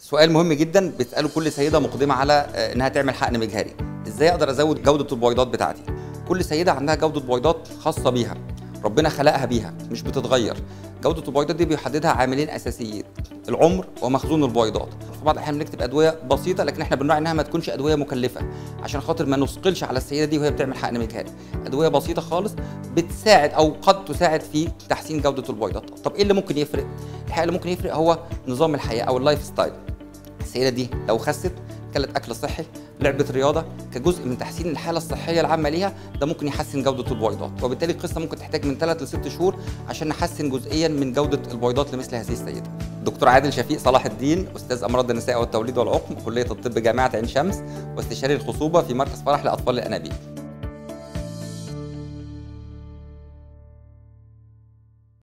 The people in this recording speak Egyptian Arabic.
سؤال مهم جدا بتساله كل سيده مقدمه على آه، انها تعمل حقن مجهري ازاي اقدر ازود جوده البويضات بتاعتي كل سيده عندها جوده بويضات خاصه بيها ربنا خلقها بيها مش بتتغير جوده البويضات دي بيحددها عاملين اساسيين العمر ومخزون البويضات في بعض الاحيان بنكتب ادويه بسيطه لكن احنا بنراعي انها ما تكونش ادويه مكلفه عشان خاطر ما نثقلش على السيده دي وهي بتعمل حقن مجهري ادويه بسيطه خالص بتساعد او قد تساعد في تحسين جوده البويضات طب ايه اللي ممكن يفرق الحقيقه اللي ممكن يفرق هو نظام الحياه او اللايف ستايل السيده دي لو خست كلت اكل صحي لعبت رياضه كجزء من تحسين الحاله الصحيه العامه ليها ده ممكن يحسن جوده البويضات وبالتالي القصه ممكن تحتاج من 3 ل 6 شهور عشان نحسن جزئيا من جوده البويضات لمثل هذه السيده دكتور عادل شفيق صلاح الدين استاذ امراض النساء والتوليد والعقم كليه الطب جامعه عين شمس واستشاري الخصوبه في مركز فرح لاطفال الانابيب